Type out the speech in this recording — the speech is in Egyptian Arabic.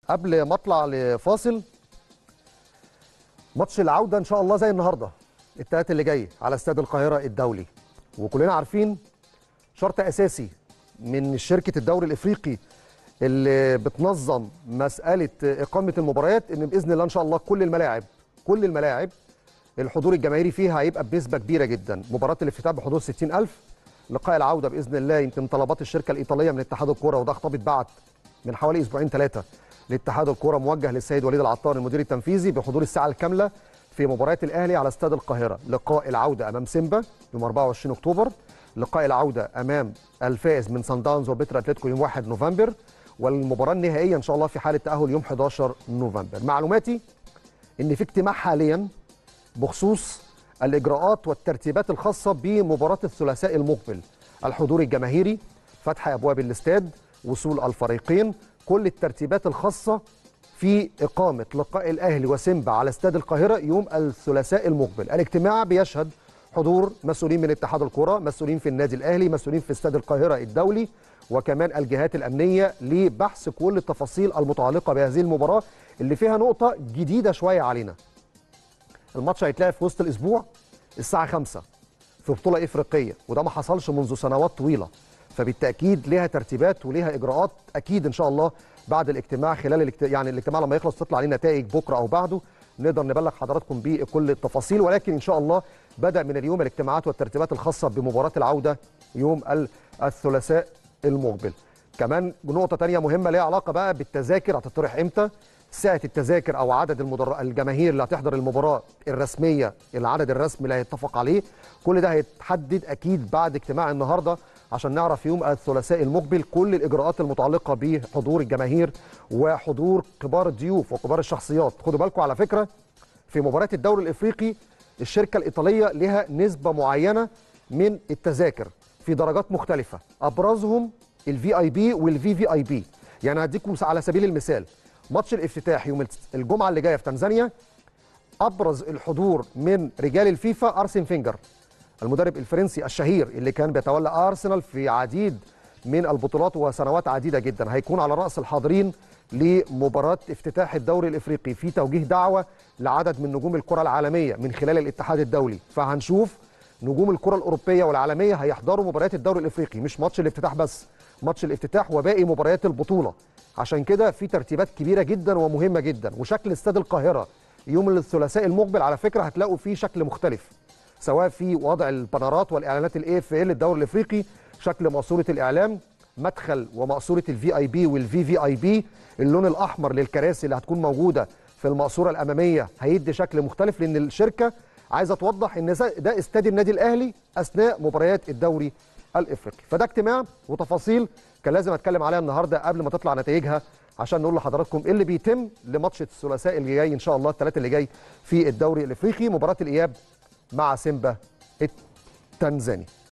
قبل ما اطلع لفاصل ماتش العوده ان شاء الله زي النهارده التلات اللي جاي على استاد القاهره الدولي وكلنا عارفين شرط اساسي من شركه الدوري الافريقي اللي بتنظم مساله اقامه المباريات ان باذن الله ان شاء الله كل الملاعب كل الملاعب الحضور الجماهيري فيها هيبقى بنسبه كبيره جدا مباراه الافتتاح بحضور 60000 لقاء العوده باذن الله يمكن طلبات الشركه الايطاليه من اتحاد الكوره وده خطاب اتبعت من حوالي اسبوعين ثلاثه لاتحاد الكوره موجه للسيد وليد العطار المدير التنفيذي بحضور الساعه الكامله في مباريات الاهلي على استاد القاهره لقاء العوده امام سيمبا يوم 24 اكتوبر لقاء العوده امام الفائز من سان داونز وبتر اتلتيكو يوم 1 نوفمبر والمباراه النهائيه ان شاء الله في حاله تاهل يوم 11 نوفمبر معلوماتي ان في اجتماع حاليا بخصوص الاجراءات والترتيبات الخاصه بمباراه الثلاثاء المقبل الحضور الجماهيري فتح ابواب الاستاد وصول الفريقين كل الترتيبات الخاصه في اقامه لقاء الاهلي وسيمبا على استاد القاهره يوم الثلاثاء المقبل الاجتماع بيشهد حضور مسؤولين من اتحاد الكره مسؤولين في النادي الاهلي مسؤولين في استاد القاهره الدولي وكمان الجهات الامنيه لبحث كل التفاصيل المتعلقه بهذه المباراه اللي فيها نقطه جديده شويه علينا الماتش هيتلعب في وسط الاسبوع الساعه 5 في بطوله افريقيه وده ما حصلش منذ سنوات طويله فبالتاكيد ليها ترتيبات وليها اجراءات اكيد ان شاء الله بعد الاجتماع خلال الاجت... يعني الاجتماع لما يخلص تطلع عليه نتائج بكره او بعده نقدر نبلغ حضراتكم بكل التفاصيل ولكن ان شاء الله بدا من اليوم الاجتماعات والترتيبات الخاصه بمباراه العوده يوم الثلاثاء المقبل كمان نقطه ثانيه مهمه ليها علاقه بقى بالتذاكر هتطرح امتى سعه التذاكر او عدد المدر... الجماهير اللي هتحضر المباراه الرسميه العدد الرسمي اللي هيتفق عليه كل ده هيتحدد اكيد بعد اجتماع النهارده عشان نعرف يوم الثلاثاء المقبل كل الاجراءات المتعلقه بحضور الجماهير وحضور كبار الضيوف وكبار الشخصيات خدوا بالكم على فكره في مباراه الدوري الافريقي الشركه الايطاليه لها نسبه معينه من التذاكر في درجات مختلفه ابرزهم الفي اي بي والفي في اي بي يعني هديكم على سبيل المثال ماتش الافتتاح يوم الجمعه اللي جايه في تنزانيا ابرز الحضور من رجال الفيفا ارسن فينجر المدرب الفرنسي الشهير اللي كان بيتولى ارسنال في عديد من البطولات وسنوات عديده جدا هيكون على راس الحاضرين لمباراه افتتاح الدوري الافريقي في توجيه دعوه لعدد من نجوم الكره العالميه من خلال الاتحاد الدولي فهنشوف نجوم الكره الاوروبيه والعالميه هيحضروا مباريات الدوري الافريقي مش ماتش الافتتاح بس ماتش الافتتاح وباقي مباريات البطوله عشان كده في ترتيبات كبيره جدا ومهمه جدا وشكل استاد القاهره يوم الثلاثاء المقبل على فكره هتلاقوا فيه شكل مختلف سواء في وضع البانرات والاعلانات الاي اف ال الدوري الافريقي شكل ماسوره الاعلام مدخل وماسوره الفي اي بي والفي في اي بي اللون الاحمر للكراسي اللي هتكون موجوده في الماسوره الاماميه هيدي شكل مختلف لان الشركه عايزه توضح ان ده استاد النادي الاهلي اثناء مباريات الدوري الافريقي فده اجتماع وتفاصيل كان لازم اتكلم عليها النهارده قبل ما تطلع نتائجها عشان نقول لحضراتكم ايه اللي بيتم لماتش الثلاثاء اللي جاي ان شاء الله الثلاث اللي جاي في الدوري الافريقي مباراه الاياب مع سيمبا التنزاني